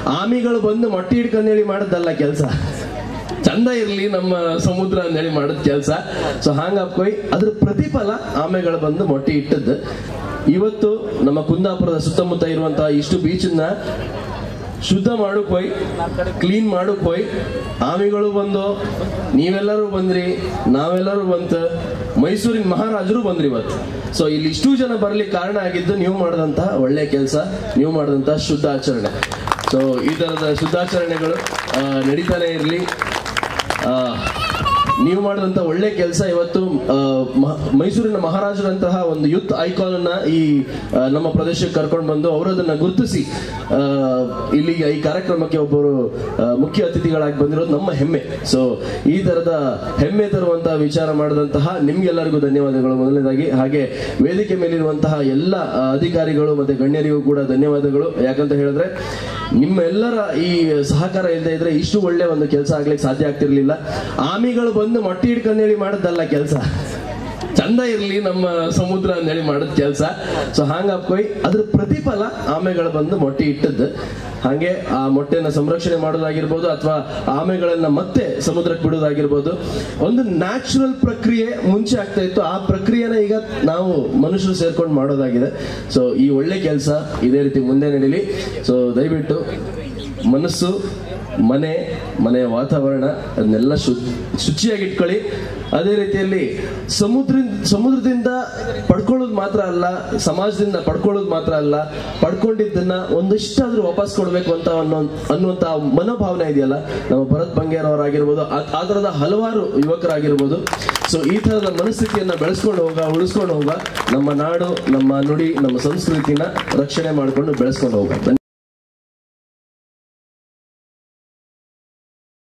ಆಮಿಗಳು ಬಂದು ಮೊಟ್ಟೆ ಹಿಡ್ಕೊಂಡೇಳಿ ಮಾಡದ್ದಲ್ಲ ಕೆಲಸ ಚಂದ ಇರ್ಲಿ ನಮ್ಮ ಸಮುದ್ರ ಅಂದೇಳಿ ಮಾಡಿದ ಕೆಲಸ ಸೊ ಹಾಂಗಾಪ್ಕೊಯ್ ಅದ್ರ ಪ್ರತಿಫಲ ಆಮೆಗಳು ಬಂದು ಮೊಟ್ಟೆ ಇಟ್ಟದ್ದು ಇವತ್ತು ನಮ್ಮ ಕುಂದಾಪುರದ ಸುತ್ತಮುತ್ತ ಇರುವಂತಹ ಇಷ್ಟು ಬೀಚನ್ನ ಶುದ್ಧ ಮಾಡಕ್ ಹೋಯ್ ಕ್ಲೀನ್ ಮಾಡಕ್ ಹೋಯ್ ಆಮೆಗಳು ಬಂದು ನೀವೆಲ್ಲರೂ ಬಂದ್ರಿ ನಾವೆಲ್ಲರೂ ಬಂತ ಮೈಸೂರಿನ ಮಹಾರಾಜರು ಬಂದ್ರಿ ಇವತ್ತು ಸೊ ಇಲ್ಲಿ ಇಷ್ಟು ಜನ ಬರ್ಲಿಕ್ಕೆ ಕಾರಣ ಆಗಿದ್ದು ನೀವು ಮಾಡಿದಂತಹ ಒಳ್ಳೆ ಕೆಲಸ ನೀವು ಮಾಡಿದಂತಹ ಶುದ್ಧ ಆಚರಣೆ ಸೊ ಈ ತರದ ಶುದ್ಧಾಚರಣೆಗಳು ಆ, ನಡೀತಾನೆ ಇರಲಿ ನೀವು ಮಾಡಿದಂತ ಒಳ್ಳೆ ಕೆಲಸ ಇವತ್ತು ಆ, ಮಹ- ಮೈಸೂರಿನ ಮಹಾರಾಜರಂತಹ ಒಂದು ಯೂತ್ ಐಕಾನ್ ಅನ್ನ ಈ ಆ, ನಮ್ಮ ಪ್ರದೇಶಕ್ಕೆ ಕರ್ಕೊಂಡು ಬಂದು ಅವರದನ್ನ ಗುರುತಿಸಿ ಆ, ಇಲ್ಲಿಗೆ ಈ ಕಾರ್ಯಕ್ರಮಕ್ಕೆ ಒಬ್ಬರು ಆ, ಮುಖ್ಯ ಅತಿಥಿಗಳಾಗಿ ಬಂದಿರೋದು ನಮ್ಮ ಹೆಮ್ಮೆ ಸೊ ಈ ತರದ ಹೆಮ್ಮೆ ತರುವಂತಹ ವಿಚಾರ ಮಾಡಿದಂತಹ ನಿಮ್ಗೆಲ್ಲರಿಗೂ ಧನ್ಯವಾದಗಳು ಮೊದಲನೇದಾಗಿ ಹಾಗೆ ವೇದಿಕೆ ಮೇಲಿರುವಂತಹ ಎಲ್ಲ ಆ, ಅಧಿಕಾರಿಗಳು ಮತ್ತೆ ಗಣ್ಯರಿಗೂ ಕೂಡ ಧನ್ಯವಾದಗಳು ಯಾಕಂತ ಹೇಳಿದ್ರೆ ನಿಮ್ಮೆಲ್ಲರ ಈ ಸಹಕಾರ ಇಲ್ಲದೆ ಇದ್ರೆ ಇಷ್ಟು ಒಳ್ಳೆ ಒಂದು ಕೆಲಸ ಆಗ್ಲಿಕ್ಕೆ ಸಾಧ್ಯ ಆಗ್ತಿರ್ಲಿಲ್ಲ ಆಮಿಗಳು ಬಂದು ಮೊಟ್ಟೆ ಹಿಡ್ಕೊಂಡೇಳಿ ಮಾಡದ್ದಲ್ಲ ಕೆಲಸ ಚಂದ ಇರ್ಲಿ ನಮ್ಮ ಸಮುದ್ರ ಅಂದೇಳಿ ಮಾಡಿದ ಕೆಲಸ ಸೊ ಹಾಂಗಾಪ್ಕೊಯ್ ಅದ್ರ ಪ್ರತಿಫಲ ಆಮೆಗಳು ಬಂದು ಮೊಟ್ಟೆ ಇಟ್ಟದ್ದು ಹಾಗೆ ಆ ಮೊಟ್ಟೆನ ಸಂರಕ್ಷಣೆ ಮಾಡೋದಾಗಿರ್ಬೋದು ಅಥವಾ ಆಮೆಗಳನ್ನ ಮತ್ತೆ ಸಮುದ್ರಕ್ಕೆ ಬಿಡೋದಾಗಿರ್ಬೋದು ಒಂದು ನ್ಯಾಚುರಲ್ ಪ್ರಕ್ರಿಯೆ ಮುಂಚೆ ಆಗ್ತಾ ಇತ್ತು ಆ ಪ್ರಕ್ರಿಯೆನ ಈಗ ನಾವು ಮನುಷ್ಯರು ಸೇರ್ಕೊಂಡು ಮಾಡೋದಾಗಿದೆ ಸೊ ಈ ಒಳ್ಳೆ ಕೆಲಸ ಇದೇ ರೀತಿ ಮುಂದೆ ನಡೀಲಿ ಸೊ ದಯವಿಟ್ಟು ಮನಸ್ಸು ಮನೆ ಮನೆಯ ವಾತಾವರಣ ಅದನ್ನೆಲ್ಲ ಶು ಶುಚಿಯಾಗಿ ಇಟ್ಕೊಳ್ಳಿ ಅದೇ ರೀತಿಯಲ್ಲಿ ಸಮುದ್ರ ಸಮುದ್ರದಿಂದ ಪಡ್ಕೊಳ್ಳೋದು ಮಾತ್ರ ಅಲ್ಲ ಸಮಾಜದಿಂದ ಪಡ್ಕೊಳ್ಳೋದು ಮಾತ್ರ ಅಲ್ಲ ಪಡ್ಕೊಂಡಿದ್ದನ್ನ ಒಂದಿಷ್ಟಾದ್ರೂ ವಾಪಸ್ ಕೊಡ್ಬೇಕು ಅಂತ ಅನ್ನೋ ಅನ್ನುವಂತ ಮನೋಭಾವನೆ ಇದೆಯಲ್ಲ ನಮ್ಮ ಭರತ್ ಬಂಗೇರ್ ಅವರಾಗಿರ್ಬೋದು ಆ- ಆ ತರದ ಹಲವಾರು ಯುವಕರಾಗಿರ್ಬೋದು ಸೊ ಈ ತರದ ಮನಸ್ಥಿತಿಯನ್ನ ಬೆಳೆಸ್ಕೊಂಡು ಹೋಗ ಉಳಿಸ್ಕೊಂಡು ಹೋಗ ನಮ್ಮ ನಾಡು ನಮ್ಮ ನುಡಿ ನಮ್ಮ ಸಂಸ್ಕೃತಿನ ರಕ್ಷಣೆ ಮಾಡಿಕೊಂಡು ಬೆಳೆಸ್ಕೊಂಡು ಹೋಗ